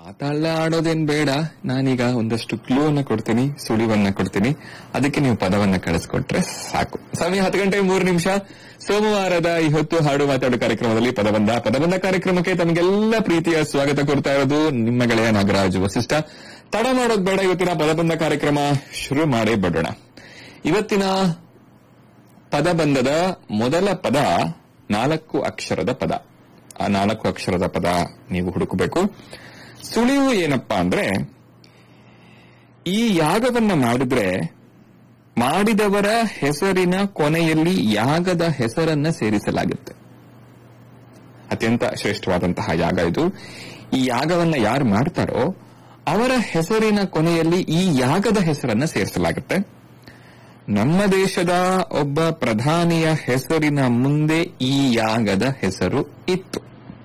ಮಾತಾಡ್ಲ ಆಡೋದೇನ್ ಬೇಡ ನಾನೀಗ ಒಂದಷ್ಟು ಕ್ಲೂ ಅನ್ನ ಕೊಡ್ತೀನಿ ಸುಳಿವನ್ನ ಕೊಡ್ತೀನಿ ಅದಕ್ಕೆ ನೀವು ಪದವನ್ನ ಕಳಿಸ್ಕೊಟ್ರೆ ಸಾಕು ಸಮಯ ಹತ್ತು ಗಂಟೆ ಮೂರು ನಿಮಿಷ ಸೋಮವಾರದ ಈ ಹೊತ್ತು ಹಾಡು ಮಾತಾಡು ಕಾರ್ಯಕ್ರಮದಲ್ಲಿ ಪದಬಂಧ ಪದಬಂಧ ಕಾರ್ಯಕ್ರಮಕ್ಕೆ ತಮಗೆಲ್ಲ ಪ್ರೀತಿಯ ಸ್ವಾಗತ ಕೊಡ್ತಾ ಇರೋದು ನಿಮ್ಮ ಗೆಳೆಯ ನಾಗರಾಜ್ ವಸಿಷ್ಠ ತಡ ಮಾಡೋದ್ ಬೇಡ ಇವತ್ತಿನ ಪದಬಂಧ ಕಾರ್ಯಕ್ರಮ ಶುರು ಮಾಡೇ ಬಿಡೋಣ ಇವತ್ತಿನ ಪದಬಂಧದ ಮೊದಲ ಪದ ನಾಲ್ಕು ಅಕ್ಷರದ ಪದ ಆ ನಾಲ್ಕು ಅಕ್ಷರದ ಪದ ನೀವು ಹುಡುಕಬೇಕು ಸುಳಿವು ಏನಪ್ಪಾ ಅಂದ್ರೆ ಈ ಯಾಗವನ್ನ ಮಾಡಿದ್ರೆ ಮಾಡಿದವರ ಹೆಸರಿನ ಕೊನೆಯಲ್ಲಿ ಯಾಗದ ಹೆಸರನ್ನ ಸೇರಿಸಲಾಗುತ್ತೆ ಅತ್ಯಂತ ಶ್ರೇಷ್ಠವಾದಂತಹ ಯಾಗ ಇದು ಈ ಯಾಗವನ್ನ ಯಾರು ಮಾಡ್ತಾರೋ ಅವರ ಹೆಸರಿನ ಕೊನೆಯಲ್ಲಿ ಈ ಯಾಗದ ಹೆಸರನ್ನ ಸೇರಿಸಲಾಗುತ್ತೆ ನಮ್ಮ ದೇಶದ ಒಬ್ಬ ಪ್ರಧಾನಿಯ ಹೆಸರಿನ ಮುಂದೆ ಈ ಯಾಗದ ಹೆಸರು ಇತ್ತು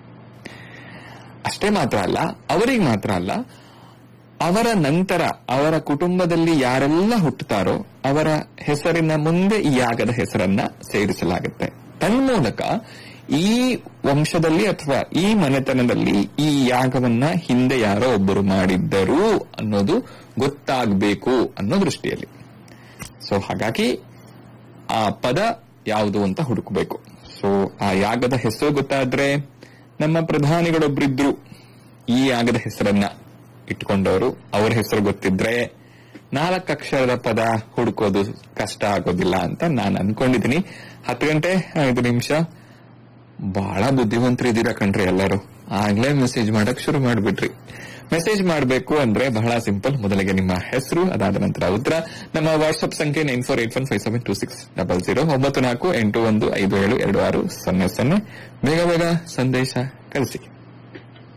ಅಷ್ಟೇ ಮಾತ್ರ ಅಲ್ಲ ಅವರಿಗೆ ಮಾತ್ರ ಅಲ್ಲ ಅವರ ನಂತರ ಅವರ ಕುಟುಂಬದಲ್ಲಿ ಯಾರೆಲ್ಲ ಹುಟ್ಟುತ್ತಾರೋ ಅವರ ಹೆಸರಿನ ಮುಂದೆ ಈ ಯಾಗದ ಹೆಸರನ್ನ ಸೇರಿಸಲಾಗುತ್ತೆ ತನ್ಮೂಲಕ ಈ ವಂಶದಲ್ಲಿ ಅಥವಾ ಈ ಮನೆತನದಲ್ಲಿ ಈ ಯಾಗವನ್ನ ಹಿಂದೆ ಯಾರೋ ಒಬ್ಬರು ಮಾಡಿದ್ದರು ಅನ್ನೋದು ಗೊತ್ತಾಗಬೇಕು ಅನ್ನೋ ದೃಷ್ಟಿಯಲ್ಲಿ ಸೊ ಹಾಗಾಗಿ ಆ ಪದ ಯಾವುದು ಅಂತ ಹುಡುಕಬೇಕು ಸೊ ಆ ಯಾಗದ ಹೆಸರು ಗೊತ್ತಾದ್ರೆ ನಮ್ಮ ಪ್ರಧಾನಿಗಳೊಬ್ರಿದ್ರು ಈ ಯಾಗದ ಹೆಸರನ್ನ ಇಟ್ಕೊಂಡವರು ಅವರ ಹೆಸರು ಗೊತ್ತಿದ್ರೆ ನಾಲ್ಕು ಅಕ್ಷರದ ಪದ ಹುಡುಕೋದು ಕಷ್ಟ ಆಗೋದಿಲ್ಲ ಅಂತ ನಾನು ಅನ್ಕೊಂಡಿದ್ದೀನಿ ಹತ್ತು ಗಂಟೆ ಐದು ನಿಮಿಷ ಬಹಳ ಬುದ್ಧಿವಂತರಿದ್ದೀರಾ ಕಣ್ರಿ ಎಲ್ಲರೂ ಆಗ್ಲೇ ಮೆಸೇಜ್ ಮಾಡಕ್ ಶುರು ಮಾಡ್ಬಿಟ್ರಿ ಮೆಸೇಜ್ ಮಾಡಬೇಕು ಅಂದ್ರೆ ಬಹಳ ಸಿಂಪಲ್ ಮೊದಲಿಗೆ ನಿಮ್ಮ ಹೆಸರು ಅದಾದ ನಂತರ ಉತ್ತರ ನಮ್ಮ ವಾಟ್ಸ್ಆಪ್ ಸಂಖ್ಯೆ nine four eight one five seven two six double zero ಒಂಬತ್ತು ನಾಲ್ಕು ಎಂಟು ಒಂದು ಐದು ಏಳು ಎರಡು ಆರು ಸೊನ್ನೆ ಸೊನ್ನೆ ಬೇಗ ಬೇಗ ಸಂದೇಶ ಕಳಿಸಿ